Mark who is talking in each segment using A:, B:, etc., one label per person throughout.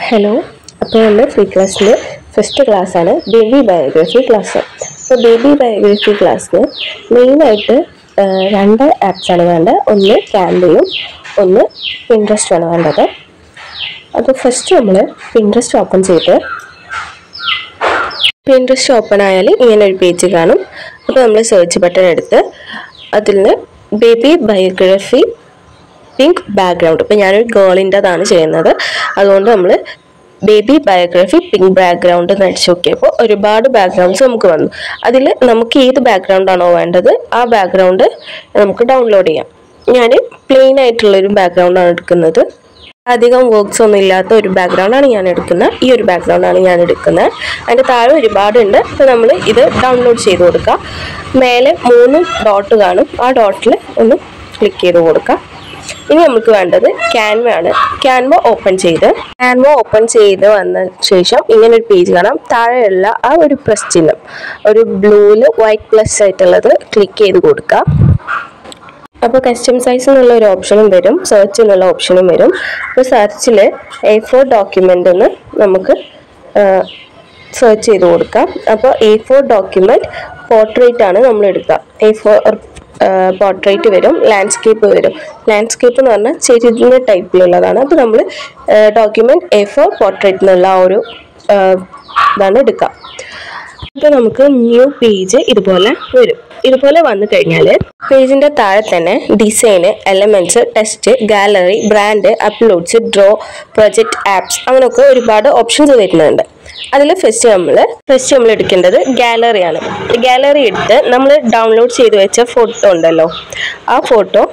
A: hello അപ്പോൾ നമ്മുടെ free ക്ലാസ്സിൽ ഫസ്റ്റ് ക്ലാസ്സാണ് ബേബി ബയോഗ്രഫി ക്ലാസ് അപ്പോൾ ബേബി ബയോഗ്രഫി ക്ലാസ്സിന് മെയിനായിട്ട് രണ്ട് ആപ്സാണ് വേണ്ടത് ഒന്ന് ക്യാൻവയും ഒന്ന് പിൻട്രസ്റ്റുമാണ് വേണ്ടത് അപ്പോൾ ഫസ്റ്റ് നമ്മൾ പിൻട്രസ്റ്റ് ഓപ്പൺ ചെയ്ത് പിൻട്രസ്റ്റ് ഓപ്പൺ ആയാൽ ഇങ്ങനെ ഒരു പേജ് കാണും അപ്പോൾ നമ്മൾ സെർച്ച് ബട്ടൺ എടുത്ത് അതിൽ നിന്ന് ബേബി ബയോഗ്രഫി പിങ്ക് ബാക്ക്ഗ്രൗണ്ട് ഇപ്പം ഞാനൊരു ഗേളിൻ്റെതാണ് ചെയ്യുന്നത് അതുകൊണ്ട് നമ്മൾ ബേബി ബയോഗ്രഫി പിങ്ക് ബാക്ക്ഗ്രൗണ്ട് എന്ന് അടിച്ചു നോക്കിയപ്പോൾ ഒരുപാട് ബാക്ക്ഗ്രൗണ്ട്സ് നമുക്ക് വന്നു അതിൽ നമുക്ക് ഏത് ബാക്ക്ഗ്രൗണ്ട് ആണോ വേണ്ടത് ആ ബാക്ക്ഗ്രൗണ്ട് നമുക്ക് ഡൗൺലോഡ് ചെയ്യാം ഞാൻ പ്ലെയിൻ ആയിട്ടുള്ളൊരു ബാക്ക്ഗ്രൗണ്ടാണ് എടുക്കുന്നത് അധികം വർക്ക്സ് ഒന്നും ഇല്ലാത്ത ഒരു ബാക്ക്ഗ്രൗണ്ടാണ് ഞാൻ എടുക്കുന്നത് ഈ ഒരു ബാക്ക്ഗ്രൗണ്ടാണ് ഞാൻ എടുക്കുന്നത് അതിൻ്റെ താഴെ ഒരുപാടുണ്ട് അപ്പോൾ നമ്മൾ ഇത് ഡൗൺലോഡ് ചെയ്ത് കൊടുക്കുക മേലെ മൂന്ന് ഡോട്ട് കാണും ആ ഡോട്ടിൽ ഒന്ന് ക്ലിക്ക് ചെയ്ത് കൊടുക്കുക ഇനി നമുക്ക് വേണ്ടത് ക്യാൻവ ആണ് ക്യാൻവ ഓപ്പൺ ചെയ്ത് ക്യാൻവ ഓപ്പൺ ചെയ്ത് വന്ന ശേഷം ഇങ്ങനെ ഒരു പേജ് കാണാം താഴെയുള്ള ആ ഒരു പ്ലസ് ചിഹ്നം ഒരു ബ്ലൂവിൽ വൈറ്റ് പ്ലസ് ആയിട്ടുള്ളത് ക്ലിക്ക് ചെയ്ത് കൊടുക്കുക അപ്പോൾ കസ്റ്റം സൈസ് എന്നുള്ള ഒരു ഓപ്ഷനും വരും സെർച്ച് എന്നുള്ള ഓപ്ഷനും വരും അപ്പോൾ സെർച്ചിൽ എ ഫോർ ഡോക്യുമെൻ്റ് എന്ന് നമുക്ക് സെർച്ച് ചെയ്ത് കൊടുക്കാം അപ്പോൾ എ ഫോർ ഡോക്യുമെൻറ്റ് പോർട്രേറ്റ് ആണ് നമ്മൾ എടുക്കുക എ ഫോർ പോർട്രേറ്റ് വരും ലാൻഡ്സ്കേപ്പ് വരും ലാൻഡ്സ്കേപ്പ് എന്ന് പറഞ്ഞാൽ ചെരിഞ്ഞ ടൈപ്പിലുള്ളതാണ് അത് നമ്മൾ ഡോക്യുമെൻറ്റ് എ ഫോർ പോർട്രേറ്റ് എന്നുള്ള ആ ഒരു ആ, ഇതാണ് എടുക്കുക അപ്പോൾ നമുക്ക് ന്യൂ പേജ് ഇതുപോലെ വരും ഇതുപോലെ വന്നു കഴിഞ്ഞാൽ പേജിന്റെ താഴെ തന്നെ design elements text gallery brand uploads draw project apps അങ്ങനെയൊക്കെ ഒരുപാട് ഓപ്ഷൻസ് വരുന്നുണ്ട് അതിൽ ഫസ്റ്റ് നമ്മൾ ഫസ്റ്റ് നമ്മൾ എടുക്കേണ്ടത് ഗാലറിയാണ് ഗാലറി എടുത്ത് നമ്മൾ ഡൗൺലോഡ് ചെയ്ത് വെച്ച ഫോട്ടോ ഉണ്ടല്ലോ ആ ഫോട്ടോ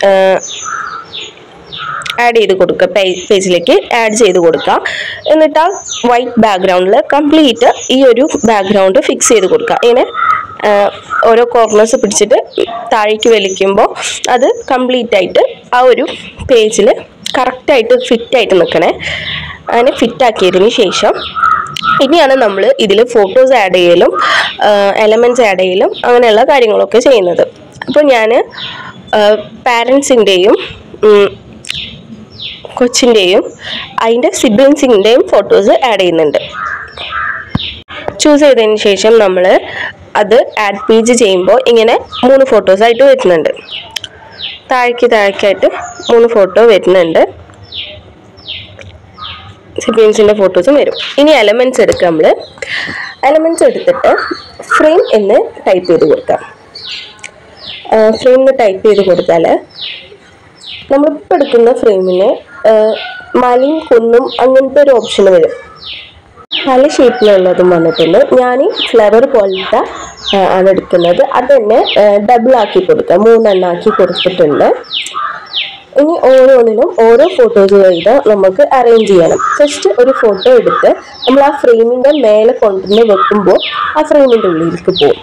A: ആഡ് ചെയ്ത് കൊടുക്കുക പേജിലേക്ക് ആഡ് ചെയ്ത് കൊടുക്കുക എന്നിട്ട് ആ വൈറ്റ് ബാക്ക്ഗ്രൗണ്ടിൽ കംപ്ലീറ്റ് ഈ ഒരു ബാക്ക്ഗ്രൗണ്ട് ഫിക്സ് ചെയ്ത് കൊടുക്കുക ഇങ്ങനെ ആ, ഓരോ കോർണേഴ്സ് പിടിച്ചിട്ട് താഴേക്ക് വലിക്കുമ്പോൾ അത് കംപ്ലീറ്റ് ആയിട്ട് ആ ഒരു പേജിൽ കറക്റ്റായിട്ട് ഫിറ്റായിട്ട് നിൽക്കണേ അങ്ങനെ ഫിറ്റാക്കിയതിന് ശേഷം ഇനിയാണ് നമ്മൾ ഇതിൽ ഫോട്ടോസ് ആഡ് ചെയ്യലും എലമെൻറ്റ്സ് ആഡ് ചെയ്യലും അങ്ങനെയുള്ള കാര്യങ്ങളൊക്കെ ചെയ്യുന്നത് അപ്പോൾ ഞാൻ പാരൻസിൻ്റെയും കൊച്ചിൻ്റെയും അതിൻ്റെ സിബ്ലിങ്സിൻ്റെയും ഫോട്ടോസ് ആഡ് ചെയ്യുന്നുണ്ട് ചൂസ് ചെയ്തതിന് ശേഷം നമ്മൾ അത് ആഡ് പേജ് ചെയ്യുമ്പോൾ ഇങ്ങനെ മൂന്ന് ഫോട്ടോസ് ആയിട്ട് വരുന്നുണ്ട് താഴേക്ക് താഴേക്കായിട്ട് മൂന്ന് ഫോട്ടോ വരുന്നുണ്ട് സിബ്ലിങ്സിൻ്റെ ഫോട്ടോസും വരും ഇനി എലമെൻറ്റ്സ് എടുക്കുക നമ്മൾ എലമെൻറ്റ്സ് എടുത്തിട്ട് ഫ്രെയിം എന്ന് ടൈപ്പ് ചെയ്ത് കൊടുക്കാം ഫ്രെയിം എന്ന് ടൈപ്പ് ചെയ്ത് കൊടുത്താൽ നമ്മളിപ്പോൾ എടുക്കുന്ന ഫ്രെയിമിന് മലയും കുന്നും അങ്ങനത്തെ ഒരു ഓപ്ഷൻ വരും പല ഷേപ്പിലുള്ളതും വന്നിട്ടുണ്ട് ഞാൻ ഫ്ലവർ പോലത്തെ ആ, ആണ് എടുക്കുന്നത് അത് തന്നെ ഡബിൾ ആക്കി കൊടുക്കുക മൂന്നെണ്ണം ആക്കി കൊടുത്തിട്ടുണ്ട് ഇനി ഓരോന്നിനും ഓരോ ഫോട്ടോസ് ചെയ്ത് നമുക്ക് അറേഞ്ച് ചെയ്യണം ഫസ്റ്റ് ഒരു ഫോട്ടോ എടുത്ത് നമ്മൾ ആ ഫ്രെയിമിൻ്റെ മേലെ കൊണ്ടുവന്ന് വെക്കുമ്പോൾ ആ ഫ്രെയിമിൻ്റെ ഉള്ളിലേക്ക് പോകും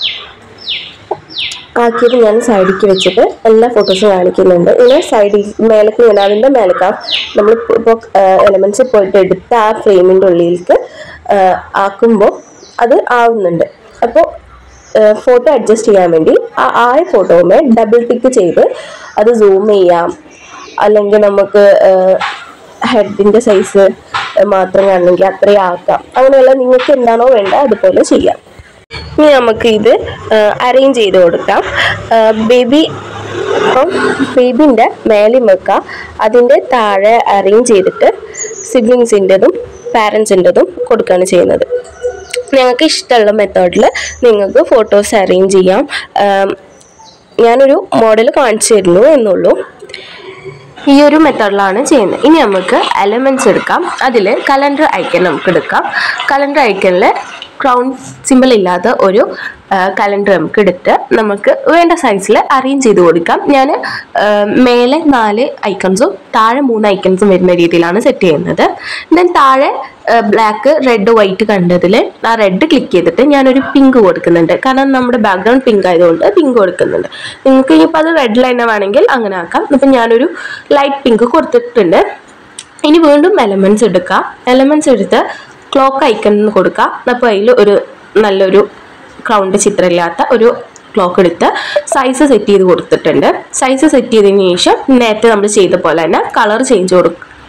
A: ആക്കിയത് ഞാൻ സൈഡിലേക്ക് വെച്ചിട്ട് എല്ലാ ഫോട്ടോസും കാണിക്കുന്നുണ്ട് ഇങ്ങനെ സൈഡിൽ മേലേക്ക് ഇങ്ങനെ അതിൻ്റെ മേലേക്ക് നമ്മൾ ഇപ്പോൾ എലമെൻറ്റ്സ് പോയിട്ട് എടുത്ത് ആ ഫ്രെയിമിൻ്റെ ഉള്ളിലേക്ക് ആക്കുമ്പോൾ അത് ആവുന്നുണ്ട് അപ്പോൾ ഫോട്ടോ അഡ്ജസ്റ്റ് ചെയ്യാൻ വേണ്ടി ആ ആയ ഫോട്ടോമേ ഡബിൾ ടിക്ക് ചെയ്ത് അത് സൂം ചെയ്യാം അല്ലെങ്കിൽ നമുക്ക് ഹെഡിൻ്റെ സൈസ് മാത്രം കാണണമെങ്കിൽ അത്രയും ആക്കാം അങ്ങനെയുള്ള നിങ്ങൾക്ക് എന്താണോ വേണ്ട അതുപോലെ ചെയ്യാം ഇനി നമുക്ക് ഇത് അറേഞ്ച് ചെയ്ത് കൊടുക്കാം ബേബി അപ്പം ബേബിൻ്റെ മേലെ വെക്കാം അതിൻ്റെ താഴെ അറേഞ്ച് ചെയ്തിട്ട് സിബ്ലിങ്സിൻ്റെതും പാരൻസിൻ്റെതും കൊടുക്കുകയാണ് ചെയ്യുന്നത് ഞങ്ങൾക്ക് ഇഷ്ടമുള്ള മെത്തേഡിൽ നിങ്ങൾക്ക് ഫോട്ടോസ് അറേഞ്ച് ചെയ്യാം ആം, ഞാനൊരു മോഡൽ കാണിച്ചു തരുന്നു എന്നുള്ളൂ ഈ ഒരു മെത്തേഡിലാണ് ചെയ്യുന്നത് ഇനി നമുക്ക് എലമെന്റ്സ് എടുക്കാം അതിൽ കലണ്ടർ ഐക്കൺ നമുക്ക് എടുക്കാം കലണ്ടർ ഐക്കണിൽ ക്രൗൺ സിമ്പിൾ ഇല്ലാത്ത ഒരു കലണ്ടർ നമുക്ക് എടുത്ത് നമുക്ക് വേണ്ട സൈസിൽ അറേഞ്ച് ചെയ്ത് കൊടുക്കാം ഞാൻ മേലെ നാല് ഐക്കൺസും താഴെ മൂന്ന് ഐക്കൺസും വരുന്ന രീതിയിലാണ് സെറ്റ് ചെയ്യുന്നത് ദെൻ താഴെ ബ്ലാക്ക് റെഡ് വൈറ്റ് കണ്ടതിൽ ആ റെഡ് ക്ലിക്ക് ചെയ്തിട്ട് ഞാനൊരു പിങ്ക് കൊടുക്കുന്നുണ്ട് കാരണം നമ്മുടെ ബാക്ക്ഗ്രൗണ്ട് പിങ്ക് ആയതുകൊണ്ട് പിങ്ക് കൊടുക്കുന്നുണ്ട് നിങ്ങൾക്ക് ഇനിയിപ്പോൾ അത് റെഡ് ലൈന വേണമെങ്കിൽ അങ്ങനെ ആക്കാം ഇപ്പം ഞാനൊരു ലൈറ്റ് പിങ്ക് കൊടുത്തിട്ടുണ്ട് ഇനി വീണ്ടും എലമെന്റ്സ് എടുക്കുക എലമെന്റ്സ് എടുത്ത് ക്ലോക്ക് ഐക്കൺ എന്ന് കൊടുക്കുക അപ്പോൾ അതിൽ ഒരു നല്ലൊരു ക്രൗണ്ട് ചിത്രമില്ലാത്ത ഒരു ക്ലോക്ക് എടുത്ത് സൈസ് സെറ്റ് ചെയ്ത് കൊടുത്തിട്ടുണ്ട് സൈസ് സെറ്റ് ചെയ്തതിന് ശേഷം നേരത്തെ നമ്മൾ ചെയ്ത പോലെ തന്നെ കളർ ചേഞ്ച് കൊടുക്കും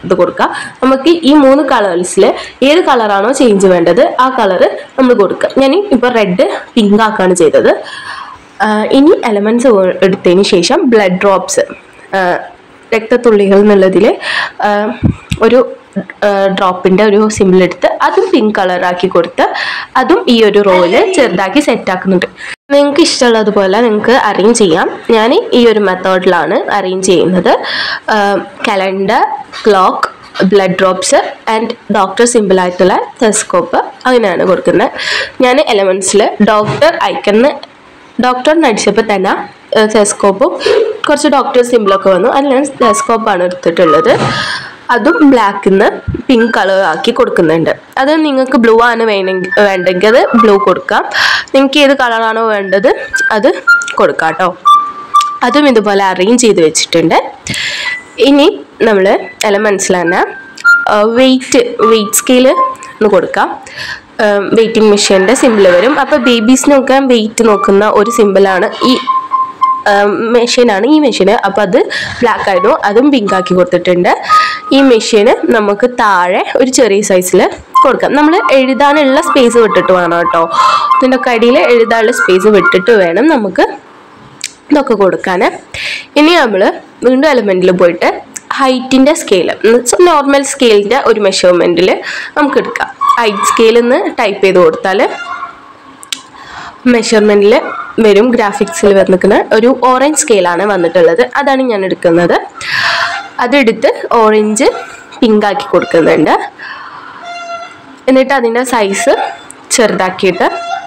A: ഇത് കൊടുക്കുക നമുക്ക് ഈ മൂന്ന് കളേഴ്സിൽ ഏത് കളറാണോ ചേഞ്ച് വേണ്ടത് ആ കളറ് നമ്മൾ കൊടുക്കുക ഞാൻ ഇപ്പോൾ റെഡ് പിങ്ക് ആക്കാണ് ചെയ്തത് ആ, ഇനി എലമെൻറ്റ്സ് എടുത്തതിന് ശേഷം ബ്ലഡ് ഡ്രോപ്സ് രക്തത്തുള്ളികൾ എന്നുള്ളതിൽ ഒരു ഡ്രോപ്പിൻ്റെ ഒരു സിമ്പിൾ എടുത്ത് അതും പിങ്ക് കളറാക്കി കൊടുത്ത് അതും ഈ ഒരു റോയിൽ ചെറുതാക്കി സെറ്റാക്കുന്നുണ്ട് നിങ്ങൾക്ക് ഇഷ്ടമുള്ളതുപോലെ നിങ്ങൾക്ക് അറേഞ്ച് ചെയ്യാം ഞാൻ ഈ ഒരു മെത്തേഡിലാണ് അറേഞ്ച് ചെയ്യുന്നത് calendar clock blood drops and doctor simple ആയിട്ടുള്ള ടെസ്കോപ്പ് അങ്ങനെയാണ് കൊടുക്കുന്നത് ഞാൻ എലമെൻസിൽ ഡോക്ടർ ഐക്കണിന് ഡോക്ടർ അടിച്ചപ്പോൾ തന്നെ ടെസ്കോപ്പും കുറച്ച് ഡോക്ടർ സിമ്പിളൊക്കെ വന്നു അതിൽ ഞാൻ ടെസ്കോപ്പാണ് എടുത്തിട്ടുള്ളത് അതും ബ്ലാക്കിൽ നിന്ന് പിങ്ക് കളർ ആക്കി കൊടുക്കുന്നുണ്ട് അത് നിങ്ങൾക്ക് ബ്ലൂ ആണ് വേണമെങ്കിൽ വേണ്ടെങ്കിൽ അത് ബ്ലൂ കൊടുക്കാം നിങ്ങൾക്ക് ഏത് കളറാണോ വേണ്ടത് അത് കൊടുക്കാം കേട്ടോ അതും ഇതുപോലെ അറേഞ്ച് ചെയ്ത് വെച്ചിട്ടുണ്ട് ഇനി നമ്മൾ എലമെൻസിൽ തന്നെ വെയിറ്റ് വെയിറ്റ് സ്കെയില് ഒന്ന് കൊടുക്കാം വെയിറ്റിംഗ് മെഷീൻ്റെ സിമ്പിൾ വരും അപ്പോൾ ബേബീസിനൊക്കെ വെയിറ്റ് നോക്കുന്ന ഒരു സിമ്പിളാണ് ഈ മെഷീനാണ് ഈ മെഷീന് അപ്പോൾ അത് ബ്ലാക്ക് ആയിരുന്നു അതും പിങ്ക് ആക്കി കൊടുത്തിട്ടുണ്ട് ഈ മെഷീന് നമുക്ക് താഴെ ഒരു ചെറിയ സൈസിൽ കൊടുക്കാം നമ്മൾ എഴുതാനുള്ള സ്പേസ് വിട്ടിട്ട് വേണം കേട്ടോ ഇതിൻ്റെ ഒക്കെ അടിയിൽ എഴുതാനുള്ള സ്പേസ് വിട്ടിട്ട് വേണം നമുക്ക് ഇതൊക്കെ കൊടുക്കാൻ ഇനി നമ്മൾ വീണ്ടും എലമെൻറ്റിൽ പോയിട്ട് ഹൈറ്റിൻ്റെ സ്കെയിൽ നോർമൽ സ്കെയിലിൻ്റെ ഒരു മെഷർമെൻറ്റിൽ നമുക്ക് എടുക്കാം ഹൈറ്റ് സ്കെയിലിൽ നിന്ന് ടൈപ്പ് ചെയ്ത് കൊടുത്താൽ മെഷർമെൻറ്റിൽ വരും ഗ്രാഫിക്സിൽ വന്നിരിക്കുന്ന ഒരു ഓറഞ്ച് സ്കെയിലാണ് വന്നിട്ടുള്ളത് അതാണ് ഞാൻ എടുക്കുന്നത് അതെടുത്ത് ഓറഞ്ച് പിങ്ക് ആക്കി കൊടുക്കുന്നുണ്ട് എന്നിട്ട് അതിൻ്റെ സൈസ് ചെറുതാക്കിയിട്ട്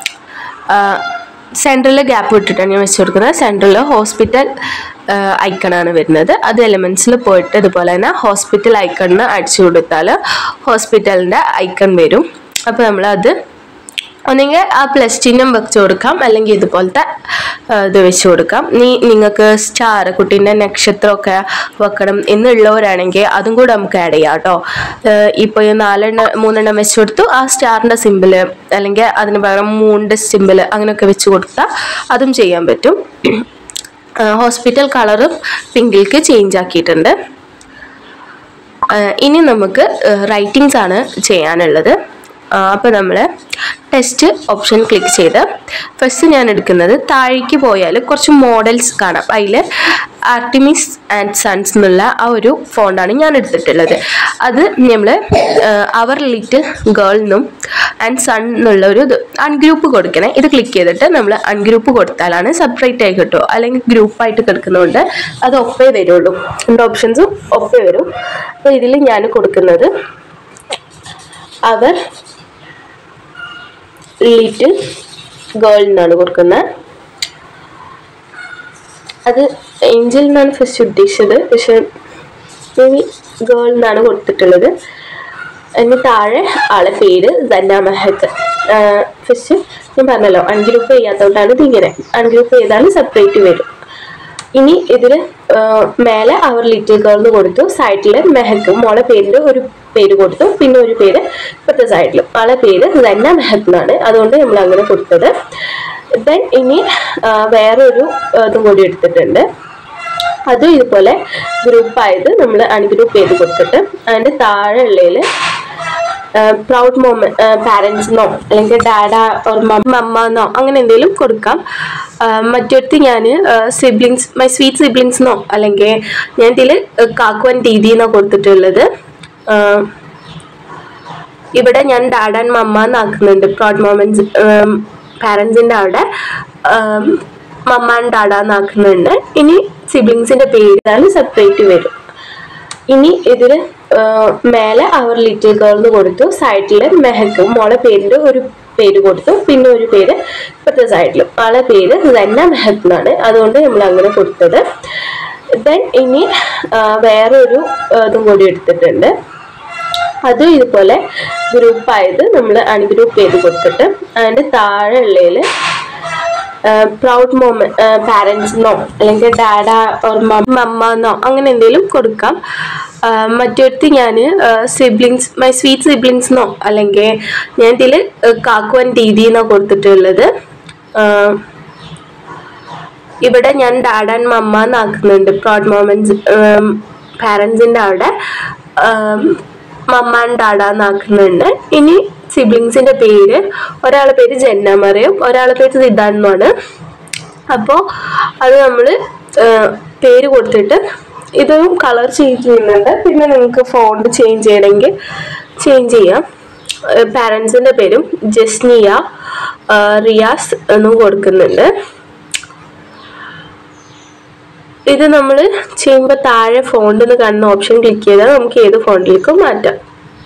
A: സെൻട്രൽ ഗ്യാപ്പ് വിട്ടിട്ടാണ് ഞാൻ വെച്ച് കൊടുക്കുന്നത് സെൻട്രൽ ഹോസ്പിറ്റൽ ഐക്കണാണ് വരുന്നത് അത് എലമെൻസിൽ പോയിട്ട് ഇതുപോലെ തന്നെ ഹോസ്പിറ്റൽ ഐക്കണിന് അടിച്ചു കൊടുത്താൽ ഹോസ്പിറ്റലിൻ്റെ ഐക്കൺ വരും അപ്പോൾ നമ്മളത് ഒന്നെങ്കിൽ ആ പ്ലസ് ചിഹ്നം വെച്ച് കൊടുക്കാം അല്ലെങ്കിൽ ഇതുപോലത്തെ ആ, ഇത് വെച്ച് കൊടുക്കാം നീ നിങ്ങൾക്ക് സ്റ്റാർ കുട്ടീൻ്റെ നക്ഷത്രമൊക്കെ വെക്കണം എന്നുള്ളവരാണെങ്കിൽ അതും കൂടെ നമുക്ക് ആഡ് ചെയ്യാം കേട്ടോ ഇപ്പോൾ ഈ നാലെണ്ണം മൂന്നെണ്ണം വെച്ച് കൊടുത്തു ആ സ്റ്റാറിൻ്റെ സിമ്പിള് അല്ലെങ്കിൽ അതിന് പകരം മൂണിൻ്റെ സിമ്പിള് അങ്ങനെയൊക്കെ വെച്ച് കൊടുത്താൽ അതും ചെയ്യാൻ പറ്റും ഹോസ്പിറ്റൽ കളറും പിങ്കിലേക്ക് ചേഞ്ച് ആക്കിയിട്ടുണ്ട് ആ, ഇനി നമുക്ക് റൈറ്റിങ്സ് ആണ് ചെയ്യാനുള്ളത് അപ്പോൾ നമ്മൾ ടെസ്റ്റ് ഓപ്ഷൻ ക്ലിക്ക് ചെയ്ത് ഫസ്റ്റ് ഞാൻ എടുക്കുന്നത് താഴേക്ക് പോയാൽ കുറച്ച് മോഡൽസ് കാണാം അതിൽ ആർട്ടിമിസ് ആൻഡ് സൺസ് എന്നുള്ള ആ ഒരു ഫോണ്ടാണ് ഞാൻ എടുത്തിട്ടുള്ളത് അത് നമ്മൾ അവർ ലിറ്റിൽ ഗേൾ എന്നും ആൻഡ് സൺ എന്നുള്ള ഒരു ഇത് അൺഗ്രൂപ്പ് കൊടുക്കണേ ഇത് ക്ലിക്ക് ചെയ്തിട്ട് നമ്മൾ അൺഗ്രൂപ്പ് കൊടുത്താലാണ് സെപ്പറേറ്റ് ആയി കിട്ടുമോ അല്ലെങ്കിൽ ഗ്രൂപ്പായിട്ട് കിടക്കുന്നതുകൊണ്ട് അത് ഒപ്പേ വരുള്ളൂ രണ്ട് ഓപ്ഷൻസും ഒപ്പേ വരും അപ്പോൾ ഇതിൽ ഞാൻ കൊടുക്കുന്നത് അവർ ലിറ്റിൽ ഗേൾ എന്നാണ് കൊടുക്കുന്നത് അത് ഏഞ്ചൽ എന്നാണ് ഫസ്റ്റ് ഉദ്ദേശിച്ചത് പക്ഷെ മേ ബി ഗേൾ എന്നാണ് കൊടുത്തിട്ടുള്ളത് അതിന് താഴെ ആളെ പേര് സന്ന മെഹത്ത് ഫസ്റ്റ് ഞാൻ പറഞ്ഞല്ലോ അൺഗ്രൂപ്പ് ചെയ്യാത്തതുകൊണ്ടാണ് ഇതിങ്ങനെ അൺഗ്രൂപ്പ് ചെയ്താൽ സെപ്പറേറ്റ് വരും ഇനി ഇതിൽ മേലെ അവർ ലിറ്റിൽ ഗേൾ എന്ന് കൊടുത്തു സൈഡിൽ മെഹക്ക് മോളെ പേരിൽ ഒരു പേര് കൊടുത്തു പിന്നെ ഒരു പേര് ഇപ്പോഴത്തെ സൈഡിലും ആളെ പേര് സന്ന മെഹത്ത് എന്നാണ് അതുകൊണ്ട് നമ്മൾ അങ്ങനെ കൊടുത്തത് ദെൻ ഇനി ആ, വേറൊരു ആ, ഇതും കൂടി എടുത്തിട്ടുണ്ട് അതും ഇതുപോലെ ഗ്രൂപ്പായത് നമ്മൾ അൺഗ്രൂപ്പ് ചെയ്ത് കൊടുത്തിട്ട് അതിൻ്റെ താഴെ ഉള്ളതിൽ പ്രൗഡ് മോമൻ പാരൻസിനോ അല്ലെങ്കിൽ ഡാഡ ഓർ മമ്മ എന്നോ അങ്ങനെ എന്തെങ്കിലും കൊടുക്കാം ആ, മറ്റൊരുത്ത് ഞാൻ സിബ്ലിങ്സ് മൈ സ്വീറ്റ് സിബ്ലിങ്സിനോ അല്ലെങ്കിൽ ഞാൻ ഇതിൽ കാക്കുവൻ ദീദി എന്നോ കൊടുത്തിട്ടുള്ളത് ആ, ഇവിടെ ഞാൻ ഡാഡ ആൻഡ് മമ്മ എന്നാക്കുന്നുണ്ട് പ്രൗഡ് മൊമെന്റ്സ് പാരൻസിൻ്റെ അവിടെ മമ്മ ആൻഡ് ഡാഡ എന്നാക്കുന്നുണ്ട് ഇനി സിബ്ലിങ്സിൻ്റെ പേര് സെപ്പറേറ്റ് വരും ഇനി ഇതിൽ മേലെ അവർ ലിറ്റിൽ ഗേൾ എന്ന് കൊടുത്തു സൈഡിൽ മെഹക്ക് മോളെ പേരിൻ്റെ ഒരു പേര് കൊടുത്തു പിന്നെ ഒരു പേര് ഇപ്പോഴത്തെ സൈഡിലും ആളെ പേര് സന്ന മെഹത്ത് എന്നാണ് അതുകൊണ്ട് നമ്മൾ അങ്ങനെ കൊടുത്തത് ദെൻ ഇനി ആ, വേറൊരു ആ, ഇതും കൂടി എടുത്തിട്ടുണ്ട് അതും ഇതുപോലെ ഗ്രൂപ്പായത് നമ്മൾ അൺഗ്രൂപ്പ് ചെയ്ത് കൊടുത്തിട്ട് അതിൻ്റെ താഴെ ഉള്ളതിൽ പ്രൗഡ് മോമൻ പാരൻസിനോ അല്ലെങ്കിൽ ഡാഡ ഓർ മമ്മ എന്നോ അങ്ങനെ എന്തെങ്കിലും കൊടുക്കാം ആ, മറ്റൊരുത്ത് ഞാൻ സിബ്ലിങ്സ് മൈ സ്വീറ്റ് സിബ്ലിങ്സിനോ അല്ലെങ്കിൽ ഞാൻ ഇതിൽ കാക്കുവൻ ദീദി എന്നോ കൊടുത്തിട്ടുള്ളത് ആ, ഇവിടെ ഞാൻ ഡാഡ് ആൻഡ് മമ്മ എന്നാക്കുന്നുണ്ട് പ്രൗഡ് മൊമെന്റ്സ് പാരൻസിൻ്റെ അവിടെ മമ്മ ആൻഡ് ഡാഡ എന്നാക്കുന്നുണ്ട് ഇനി സിബ്ലിങ്സിന്റെ പേര് ഒരാളുടെ പേര് ജന്ന മറിയം ഒരാളുടെ പേര് സിദ്ധാണെന്നാണ് അപ്പോൾ അത് നമ്മൾ പേര് കൊടുത്തിട്ട് ഇതും കളർ ചേഞ്ച് ചെയ്യുന്നുണ്ട് പിന്നെ നിങ്ങൾക്ക് ഫോണ്ട് ചേഞ്ച് ചെയ്യണമെങ്കിൽ ചേഞ്ച് ചെയ്യാം പാരൻസിൻ്റെ പേരും ജസ്നിയ ആ, റിയാസ് എന്നും കൊടുക്കുന്നുണ്ട് ഇത് നമ്മൾ ചെയ്യുമ്പോൾ താഴെ ഫോണ്ട് എന്ന് കാണുന്ന ഓപ്ഷൻ ക്ലിക്ക് ചെയ്താൽ നമുക്ക് ഏത് ഫോണ്ടിലേക്കും മാറ്റാം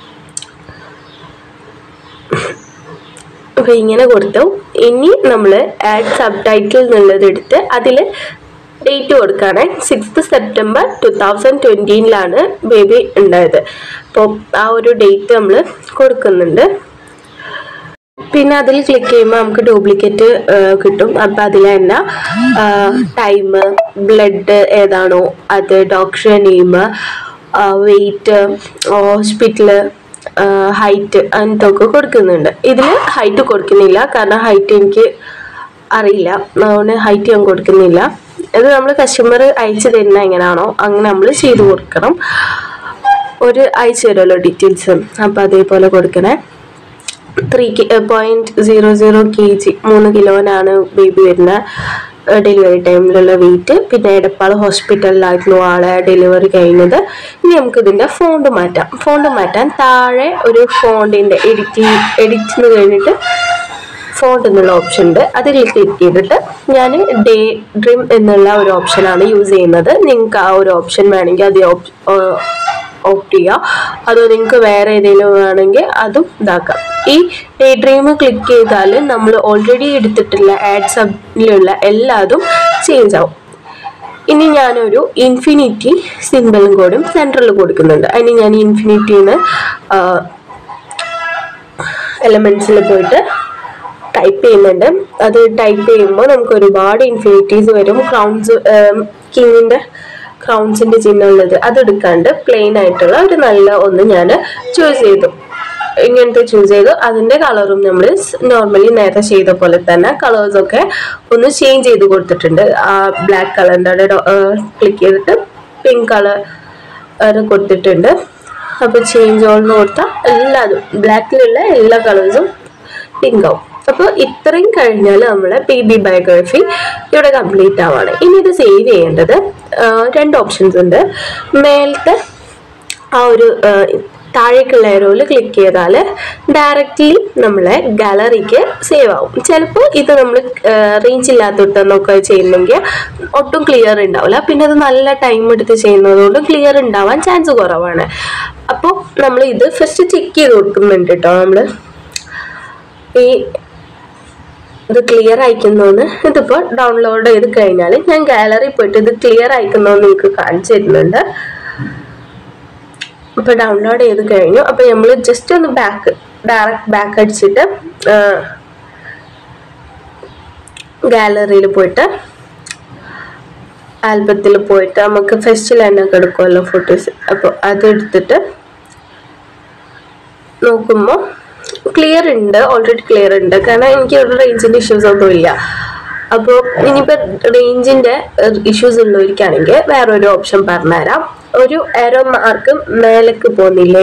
A: അപ്പൊ ഇങ്ങനെ കൊടുത്തു ഇനി നമ്മൾ ആഡ് സബ് ടൈറ്റിൽ എന്നുള്ളത് എടുത്ത് അതിൽ ഡേറ്റ് കൊടുക്കുകയാണ് സിക്സ്ത് സെപ്റ്റംബർ ടു തൗസൻഡ് ട്വൻറ്റീനിലാണ് ബേബി ഉണ്ടായത് അപ്പോൾ ആ ഒരു ഡേറ്റ് നമ്മൾ കൊടുക്കുന്നുണ്ട് പിന്നെ അതിൽ ക്ലിക്ക് ചെയ്യുമ്പോൾ നമുക്ക് ഡ്യൂപ്ലിക്കേറ്റ് കിട്ടും അപ്പം അതിൽ തന്നെ ടൈം ബ്ലഡ് ഏതാണോ അത് doctor name weight hospital height അങ്ങനത്തെ ഒക്കെ കൊടുക്കുന്നുണ്ട് ഇതിൽ ഹൈറ്റ് കൊടുക്കുന്നില്ല കാരണം ഹൈറ്റ് എനിക്ക് അറിയില്ല അതുകൊണ്ട് ഹൈറ്റ് ഞാൻ കൊടുക്കുന്നില്ല ഇത് നമ്മൾ കസ്റ്റമർ അയച്ചു തരുന്ന എങ്ങനെയാണോ അങ്ങനെ നമ്മൾ ചെയ്ത് കൊടുക്കണം ഒരു അയച്ചു തരുമല്ലോ ഡീറ്റെയിൽസ് അപ്പോൾ അതേപോലെ കൊടുക്കണേ three point zero zero K G മൂന്ന് കിലോനാണ് ബേബി വരുന്ന ഡെലിവറി ടൈമിലുള്ള വെയിറ്റ് പിന്നെ എടപ്പാൾ ഹോസ്പിറ്റലിലായിരുന്നു ആളെ ഡെലിവറി കഴിഞ്ഞത് ഇനി നമുക്ക് ഇതിൻ്റെ ഫോണ്ട് മാറ്റാം ഫോണ്ട് മാറ്റാൻ താഴെ ഒരു ഫോണ്ടിൻ്റെ എഡിറ്റിംഗ് എഡിറ്റ് എന്ന് കഴിഞ്ഞിട്ട് ഫോണ്ട് എന്നുള്ള ഓപ്ഷൻ ഉണ്ട് അതിൽ ക്ലിക്ക് ചെയ്തിട്ട് ഞാൻ ഡേ ഡ്രീം എന്നുള്ള ഒരു ഓപ്ഷനാണ് യൂസ് ചെയ്യുന്നത് നിങ്ങൾക്ക് ആ ഒരു ഓപ്ഷൻ വേണമെങ്കിൽ അത് ഓപ്റ്റ് ചെയ്യാം അതോ നിങ്ങൾക്ക് വേറെ ഏതെങ്കിലും വേണമെങ്കിൽ അതും ഇതാക്കാം ഈ ഡേ ഡ്രീം ക്ലിക്ക് ചെയ്താൽ നമ്മൾ ഓൾറെഡി എടുത്തിട്ടുള്ള ആഡ് സബിലുള്ള എല്ലാതും ചേഞ്ച് ആവും ഇനി ഞാനൊരു ഇൻഫിനിറ്റി സിമ്പിളും കൂടി സെൻട്രൽ കൊടുക്കുന്നുണ്ട് അതിന് ഞാൻ ഇൻഫിനിറ്റിന്ന് എലമെൻസിൽ പോയിട്ട് ടൈപ്പ് ചെയ്യുന്നുണ്ട് അത് ടൈപ്പ് ചെയ്യുമ്പോൾ നമുക്ക് ഒരുപാട് ഇൻഫിനിറ്റീസ് വരും ക്രൗൺസ് കിങ്ങിൻ്റെ ക്രൗൺസിൻ്റെ ചിഹ്നമുള്ളത് അതെടുക്കാണ്ട് പ്ലെയിൻ ആയിട്ടുള്ള ഒരു നല്ല ഒന്ന് ഞാൻ ചൂസ് ചെയ്തു ഇങ്ങനത്തെ ചൂസ് ചെയ്തു അതിൻ്റെ കളറും നമ്മൾ നോർമലി നേരത്തെ ചെയ്ത പോലെ തന്നെ കളേഴ്സൊക്കെ ഒന്ന് ചേഞ്ച് ചെയ്ത് കൊടുത്തിട്ടുണ്ട് ആ ബ്ലാക്ക് കളറിൻ്റെ അവിടെ ക്ലിക്ക് ചെയ്തിട്ട് പിങ്ക് കളർ കൊടുത്തിട്ടുണ്ട് അപ്പോൾ ചേഞ്ച് ഓൾ എന്ന് കൊടുത്താൽ എല്ലാതും ബ്ലാക്കിലുള്ള എല്ലാ കളേഴ്സും പിങ്ക് ആവും അപ്പോൾ ഇത്രയും കഴിഞ്ഞാൽ നമ്മളെ പി ബി ബയോഗ്രഫി ഇവിടെ കംപ്ലീറ്റ് ആവാണ് ഇനി ഇത് സേവ് ചെയ്യേണ്ടത് ആ, രണ്ട് ഓപ്ഷൻസ് ഉണ്ട് മേലത്തെ ആ ഒരു ആ, താഴേക്കുള്ള ഏരോയിൽ ക്ലിക്ക് ചെയ്താൽ ഡയറക്റ്റ്ലി നമ്മളെ ഗാലറിക്ക് സേവ് ആവും ചിലപ്പോൾ ഇത് നമ്മൾ റേഞ്ച് ഇല്ലാത്തിടത്തൊക്കെ ചെയ്യുന്നെങ്കിൽ ഒട്ടും ക്ലിയർ ഉണ്ടാവില്ല പിന്നെ അത് നല്ല ടൈം എടുത്ത് ചെയ്യുന്നതുകൊണ്ട് ക്ലിയർ ഉണ്ടാവാൻ ചാൻസ് കുറവാണ് അപ്പോൾ നമ്മൾ ഇത് ഫസ്റ്റ് ചെക്ക് ചെയ്ത് കൊടുക്കുന്നുണ്ട് കേട്ടോ നമ്മൾ ഈ ഇത് ക്ലിയർ അയക്കുന്നോന്ന് ഇതിപ്പോൾ ഡൗൺലോഡ് ചെയ്ത് കഴിഞ്ഞാൽ ഞാൻ ഗാലറി പോയിട്ട് ഇത് ക്ലിയർ അയക്കുന്നോന്ന് നിങ്ങൾക്ക് കാണിച്ചു തരുന്നുണ്ട് ഇപ്പോൾ ഡൗൺലോഡ് ചെയ്ത് കഴിഞ്ഞു അപ്പോൾ നമ്മൾ ജസ്റ്റ് ഒന്ന് ബാക്ക് ഡയറക്റ്റ് ബാക്ക് അടിച്ചിട്ട് ഗാലറിയിൽ പോയിട്ട് ആൽബത്തിൽ പോയിട്ട് നമുക്ക് ഫെസ്റ്റിൽ തന്നെ എടുക്കുമല്ലോ ഫോട്ടോസ് അപ്പോൾ അതെടുത്തിട്ട് നോക്കുമ്പോൾ ക്ലിയർ ഉണ്ട് ഓൾറെഡി ക്ലിയർ ഉണ്ട് കാരണം എനിക്ക് ഒരു റേഞ്ചിൻ്റെ ഇഷ്യൂസ് ഒന്നും ഇല്ല അപ്പോൾ ഇനിയിപ്പോൾ റേഞ്ചിൻ്റെ ഇഷ്യൂസ് ഉള്ളവർക്കാണെങ്കിൽ വേറൊരു ഓപ്ഷൻ പറഞ്ഞുതരാം ഒരു എറോ മാർക്ക് മേലേക്ക് പോകുന്നില്ലേ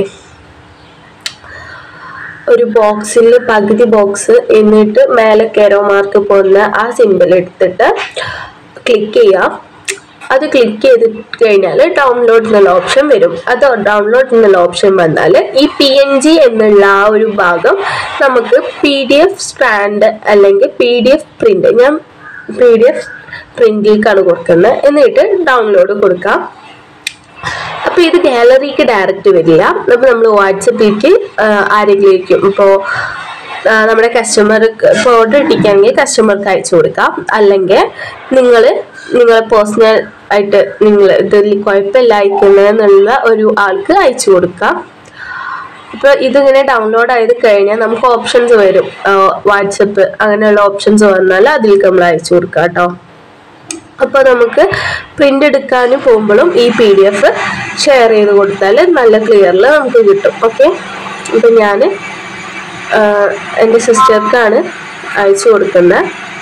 A: ഒരു ബോക്സിൽ പകുതി ബോക്സ് എന്നിട്ട് മേലെ കെറോ മാർക്ക് പോകുന്ന ആ സിമ്പിൾ എടുത്തിട്ട് ക്ലിക്ക് ചെയ്യാം അത് ക്ലിക്ക് ചെയ്ത് കഴിഞ്ഞാൽ ഡൗൺലോഡ് എന്നുള്ള ഓപ്ഷൻ വരും അത് ഡൗൺലോഡ് എന്നുള്ള ഓപ്ഷൻ വന്നാൽ ഈ പി എൻ ജി എന്നുള്ള ആ ഒരു ഭാഗം നമുക്ക് പി ഡി എഫ് സ്റ്റാൻഡ് അല്ലെങ്കിൽ പി ഡി എഫ് പ്രിന്റ് ഞാൻ പി ഡി എഫ് പ്രിന്റിലേക്കാണ് കൊടുക്കുന്നത് എന്നിട്ട് ഡൗൺലോഡ് കൊടുക്കാം അപ്പൊ ഇത് ഗാലറിക്ക് ഡയറക്റ്റ് വരില്ല അപ്പൊ നമ്മൾ വാട്സപ്പിലേക്ക് ആരെങ്കിലും ഇപ്പോൾ നമ്മുടെ കസ്റ്റമർക്ക് ഇപ്പോൾ ഓർഡർ ഇട്ടിക്കുകയാണെങ്കിൽ കസ്റ്റമർക്ക് അയച്ചു കൊടുക്കാം അല്ലെങ്കിൽ നിങ്ങൾ നിങ്ങളെ പേഴ്സണൽ ആയിട്ട് നിങ്ങൾ ഇതിൽ കുഴപ്പമില്ല അയക്കുന്നതെന്നുള്ള ഒരു ആൾക്ക് അയച്ചു കൊടുക്കാം ഇപ്പോൾ ഇതിങ്ങനെ ഡൗൺലോഡ് ആയത് കഴിഞ്ഞാൽ നമുക്ക് ഓപ്ഷൻസ് വരും വാട്സപ്പ് അങ്ങനെയുള്ള ഓപ്ഷൻസ് വന്നാൽ അതിലേക്ക് നമ്മൾ അയച്ചു കൊടുക്കാം കേട്ടോ അപ്പോൾ നമുക്ക് പ്രിന്റ് എടുക്കാൻ പോകുമ്പോഴും ഈ പി ഡി എഫ് ഷെയർ ചെയ്ത് കൊടുത്താൽ നല്ല ക്ലിയറിൽ നമുക്ക് കിട്ടും ഓക്കെ അപ്പം ഞാൻ എൻ്റെ സിസ്റ്റർക്കാണ് അയച്ചു കൊടുക്കുന്നത്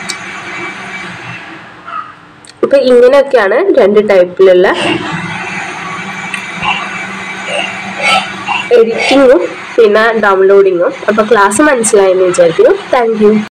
A: ഇപ്പം ഇങ്ങനെയൊക്കെയാണ് രണ്ട് ടൈപ്പിലുള്ള എഡിറ്റിങ്ങും പിന്നെ ഡൗൺലോഡിങ്ങും അപ്പോൾ ക്ലാസ് മനസ്സിലായെന്ന് വിചാരിക്കുന്നു താങ്ക് യു